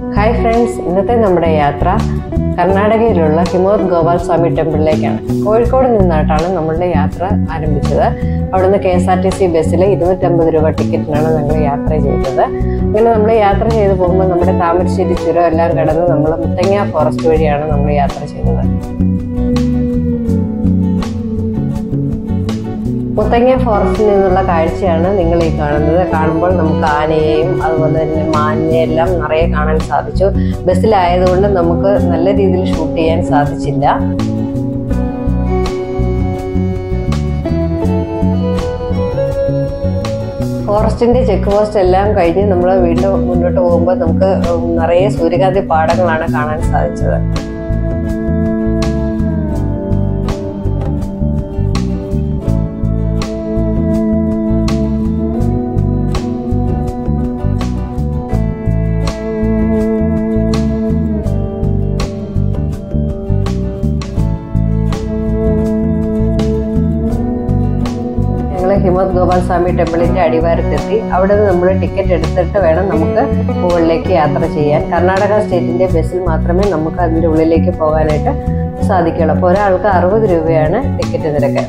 hi friends ഇന്നത്തെ നമ്മുടെ യാത്ര കർണാടകയിലുള്ള ഹിമോത് ഗോപാൽ സ്വാമി ടെമ്പിളിലേക്കാണ് കോഴിക്കോട് നിന്നായിട്ടാണ് നമ്മളുടെ യാത്ര ആരംഭിച്ചത് അവിടുന്ന് K S R T C ബസ്സിൽ ഇരുന്നൂറ്റമ്പത് രൂപ ടിക്കറ്റിനാണ് ഞങ്ങൾ യാത്ര ചെയ്തത് അങ്ങനെ നമ്മൾ യാത്ര ചെയ്ത് പോകുമ്പോൾ നമ്മുടെ താമരശ്ശേരി ചുരം എല്ലാം കടന്ന് നമ്മൾ മുത്തങ്ങ ഫോറസ്റ്റ് വഴിയാണ് നമ്മൾ യാത്ര ചെയ്തത് മുത്തങ്ങ ഫോറസ്റ്റിൽ നിന്നുള്ള കാഴ്ചയാണ് നിങ്ങൾ ഈ കാണുന്നത് കാണുമ്പോൾ നമുക്ക് ആനയെയും അതുപോലെ തന്നെ മാനിനെയെല്ലാം നിറയെ കാണാൻ സാധിച്ചു ബസ്സിലായതുകൊണ്ട് നമുക്ക് നല്ല രീതിയിൽ ഷൂട്ട് ചെയ്യാൻ സാധിച്ചില്ല ഫോറസ്റ്റിന്റെ ചെക്ക് പോസ്റ്റ് എല്ലാം കഴിഞ്ഞ് നമ്മൾ വീണ്ടും മുന്നോട്ട് പോകുമ്പോൾ നമുക്ക് നിറയെ സൂര്യകാന്തി പാടങ്ങളാണ് കാണാൻ സാധിച്ചത് ഞങ്ങൾ ഹിമത് ഗോപാൽ സ്വാമി ടെമ്പിളിന്റെ അടിവാരത്തെത്തി അവിടെ നിന്ന് നമ്മൾ ടിക്കറ്റ് എടുത്തിട്ട് വേണം നമുക്ക് മുകളിലേക്ക് യാത്ര ചെയ്യാൻ കർണാടക സ്റ്റേറ്റിന്റെ ബസ്സിൽ മാത്രമേ നമുക്ക് അതിന്റെ ഉള്ളിലേക്ക് പോകാനായിട്ട് സാധിക്കുള്ളൂ അപ്പോൾ ഒരാൾക്ക് അറുപത് രൂപയാണ് ടിക്കറ്റ് നിരക്ക്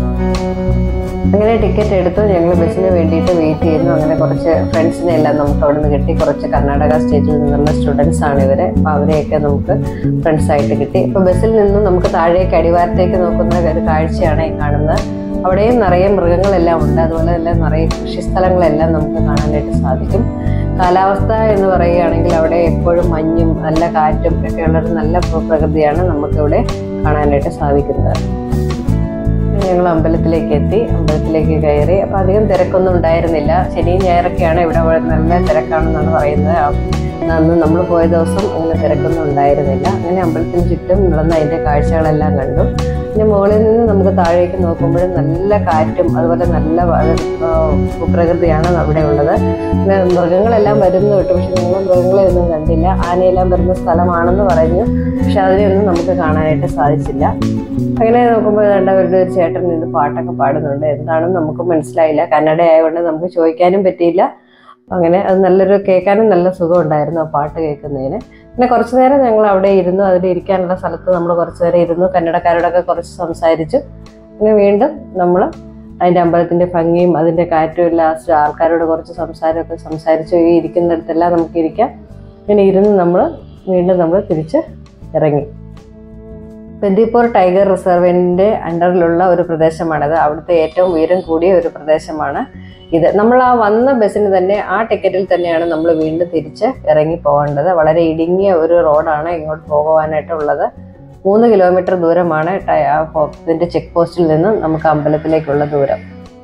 അങ്ങനെ ടിക്കറ്റ് എടുത്തു ഞങ്ങൾ ബസ്സിന് വേണ്ടിയിട്ട് വെയിറ്റ് ചെയ്യുന്നു അങ്ങനെ കുറച്ച് ഫ്രണ്ട്സിനെ എല്ലാം നമുക്ക് അവിടെ നിന്ന് കിട്ടി കുറച്ച് കർണാടക സ്റ്റേറ്റിൽ നിന്നുള്ള സ്റ്റുഡൻസ് ആണ് ഇവര് അപ്പോൾ അവരെയൊക്കെ നമുക്ക് ഫ്രണ്ട്സ് ആയിട്ട് കിട്ടി അപ്പോൾ ബസ്സിൽ നിന്നും നമുക്ക് താഴേക്ക് അടിവാരത്തേക്ക് നോക്കുന്ന ഒരു കാഴ്ചയാണ് ഈ കാണുന്നത് അവിടെയും നിറയെ മൃഗങ്ങളെല്ലാം ഉണ്ട് അതുപോലെ തന്നെ നിറയെ കൃഷിസ്ഥലങ്ങളെല്ലാം നമുക്ക് കാണാനായിട്ട് സാധിക്കും കാലാവസ്ഥ എന്ന് പറയുകയാണെങ്കിൽ അവിടെ എപ്പോഴും മഞ്ഞും നല്ല കാറ്റും ഒക്കെ ഉള്ളൊരു നല്ല പ്രകൃതിയാണ് നമുക്കിവിടെ കാണാനായിട്ട് സാധിക്കുന്നത് ഞങ്ങൾ അമ്പലത്തിലേക്ക് എത്തി അമ്പലത്തിലേക്ക് കയറി അപ്പം അധികം തിരക്കൊന്നും ഉണ്ടായിരുന്നില്ല ശനിയും ഞായറൊക്കെയാണ് ഇവിടെ നല്ല തിരക്കാണെന്നാണ് പറയുന്നത് അന്ന് നമ്മൾ പോയ ദിവസം അങ്ങനെ തിരക്കൊന്നും ഉണ്ടായിരുന്നില്ല അങ്ങനെ അമ്പലത്തിന് ചുറ്റും നടന്ന അതിൻ്റെ കാഴ്ചകളെല്ലാം കണ്ടു പിന്നെ മുകളിൽ നിന്ന് നമുക്ക് താഴേക്ക് നോക്കുമ്പോൾ നല്ല കാറ്റും അതുപോലെ നല്ല പ്രകൃതിയാണ് അവിടെ ഉള്ളത് പിന്നെ മൃഗങ്ങളെല്ലാം വരുന്നു കേട്ടു പക്ഷെ ഞങ്ങൾ മൃഗങ്ങളെ ഒന്നും കണ്ടില്ല ആനയെല്ലാം വരുന്ന സ്ഥലമാണെന്ന് പറഞ്ഞു പക്ഷെ അതിനെയൊന്നും നമുക്ക് കാണാനായിട്ട് സാധിച്ചില്ല അങ്ങനെ നോക്കുമ്പോൾ രണ്ടവരുടെ ഒരു ചേട്ടൻ നിന്ന് പാട്ടൊക്കെ പാടുന്നുണ്ട് എന്താണെന്ന് നമുക്ക് മനസ്സിലായില്ല കന്നഡ ആയതുകൊണ്ട് നമുക്ക് ചോദിക്കാനും പറ്റിയില്ല അങ്ങനെ അത് നല്ലൊരു കേൾക്കാനും നല്ല സുഖം ഉണ്ടായിരുന്നു ആ പാട്ട് കേൾക്കുന്നതിന് പിന്നെ കുറച്ചു നേരം ഞങ്ങൾ അവിടെ ഇരുന്നു അതിൽ ഇരിക്കാനുള്ള സ്ഥലത്ത് നമ്മൾ കുറച്ചു നേരം ഇരുന്നു കന്നഡക്കാരോടൊക്കെ കുറച്ച് സംസാരിച്ചു പിന്നെ വീണ്ടും നമ്മൾ അതിൻ്റെ അമ്പലത്തിൻ്റെ ഭംഗിയും അതിൻ്റെ കാറ്റും എല്ലാം ആൾക്കാരോട് കുറച്ച് സംസാരമൊക്കെ സംസാരിച്ചു ഈ ഇരിക്കുന്നിടത്തെല്ലാം നമുക്ക് ഇരിക്കാം ഇങ്ങനെ ഇരുന്ന് നമ്മൾ വീണ്ടും നമ്മൾ തിരിച്ച് ഇറങ്ങി ബന്ദിപ്പൂർ ടൈഗർ റിസർവിൻ്റെ അണ്ടറിലുള്ള ഒരു പ്രദേശമാണിത് അവിടുത്തെ ഏറ്റവും ഉയരം കൂടിയ ഒരു പ്രദേശമാണ് ഇത് നമ്മൾ ആ വന്ന ബസ്സിന് തന്നെ ആ ടിക്കറ്റിൽ തന്നെയാണ് നമ്മൾ വീണ്ടും തിരിച്ച് ഇറങ്ങി പോകേണ്ടത് വളരെ ഇടുങ്ങിയ ഒരു റോഡാണ് ഇങ്ങോട്ട് പോകുവാനായിട്ടുള്ളത് മൂന്ന് കിലോമീറ്റർ ദൂരമാണ് ഇതിൻ്റെ ചെക്ക് പോസ്റ്റിൽ നിന്ന് നമുക്ക് അമ്പലത്തിലേക്കുള്ള ദൂരം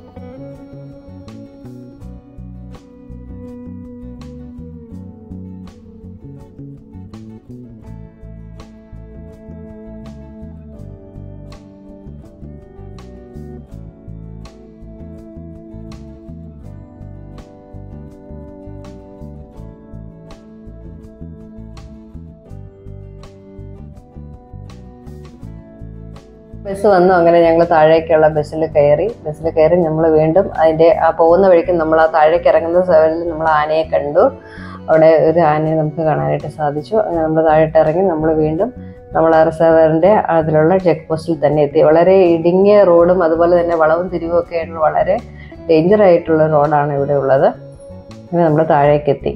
ബസ് വന്നു അങ്ങനെ ഞങ്ങൾ താഴേക്കുള്ള ബസ്സിൽ കയറി ബസ്സിൽ കയറി നമ്മൾ വീണ്ടും അതിൻ്റെ ആ പോകുന്ന വഴിക്ക് നമ്മൾ ആ താഴേക്ക് ഇറങ്ങുന്ന സ്ഥലത്തിൽ നമ്മൾ ആനയെ കണ്ടു അവിടെ ഒരു ആനയെ നമുക്ക് കാണാനായിട്ട് സാധിച്ചു അങ്ങനെ നമ്മൾ താഴോട്ട് ഇറങ്ങി നമ്മൾ വീണ്ടും നമ്മൾ ആ റിസർവറിൻ്റെ അതിലുള്ള ചെക്ക് പോസ്റ്റിൽ തന്നെ എത്തി വളരെ ഇടുങ്ങിയ റോഡും അതുപോലെ തന്നെ വളവും തിരിവും ഒക്കെ ആയിട്ടുള്ള വളരെ ഡേഞ്ചർ ആയിട്ടുള്ള റോഡാണ് ഇവിടെ ഉള്ളത് അങ്ങനെ നമ്മൾ താഴേക്ക് എത്തി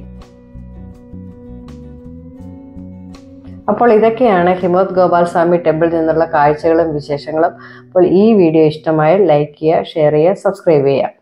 അപ്പോൾ ഇതൊക്കെയാണ് ഹിമോത് ഗോപാൽ സ്വാമി ടെമ്പിളിൽ നിന്നുള്ള കാഴ്ചകളും വിശേഷങ്ങളും അപ്പോൾ ഈ വീഡിയോ ഇഷ്ടമായാൽ ലൈക്ക് ചെയ്യുക ഷെയർ ചെയ്യുക സബ്സ്ക്രൈബ് ചെയ്യുക